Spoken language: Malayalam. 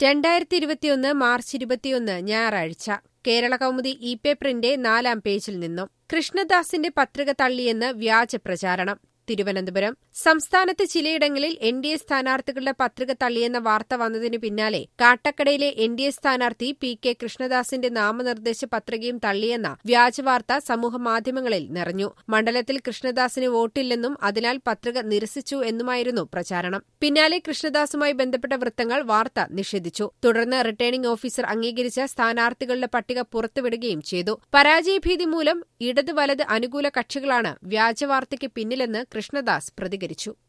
രണ്ടായിരത്തി ഇരുപത്തിയൊന്ന് മാർച്ച് ഇരുപത്തിയൊന്ന് ഞായറാഴ്ച കേരള കൗമുദി ഇ പേപ്പറിന്റെ നാലാം പേജിൽ നിന്നും കൃഷ്ണദാസിന്റെ പത്രിക തള്ളിയെന്ന് വ്യാജ പ്രചാരണം തിരുവനന്തപുരം സംസ്ഥാനത്ത് ചിലയിടങ്ങളിൽ എൻ ഡി എ സ്ഥാനാർത്ഥികളുടെ പത്രിക തള്ളിയെന്ന വാർത്ത വന്നതിനു പിന്നാലെ കാട്ടക്കടയിലെ എൻ ഡി എ സ്ഥാനാർത്ഥി പി കെ കൃഷ്ണദാസിന്റെ നാമനിർദ്ദേശ പത്രികയും തള്ളിയെന്ന വ്യാജവാർത്ത സമൂഹമാധ്യമങ്ങളിൽ നിറഞ്ഞു മണ്ഡലത്തിൽ കൃഷ്ണദാസിന് വോട്ടില്ലെന്നും അതിനാൽ പത്രിക നിരസിച്ചു എന്നുമായിരുന്നു പ്രചാരണം പിന്നാലെ കൃഷ്ണദാസുമായി ബന്ധപ്പെട്ട വൃത്തങ്ങൾ വാർത്ത നിഷേധിച്ചു തുടർന്ന് റിട്ടേണിംഗ് ഓഫീസർ അംഗീകരിച്ച സ്ഥാനാർത്ഥികളുടെ പട്ടിക പുറത്തുവിടുകയും ചെയ്തു പരാജയഭീതി മൂലം ഇടത് വലത് അനുകൂല കക്ഷികളാണ് വ്യാജവാർത്തയ്ക്ക് പിന്നിലെന്ന് കൃഷ്ണദാസ് പ്രതികരിച്ചു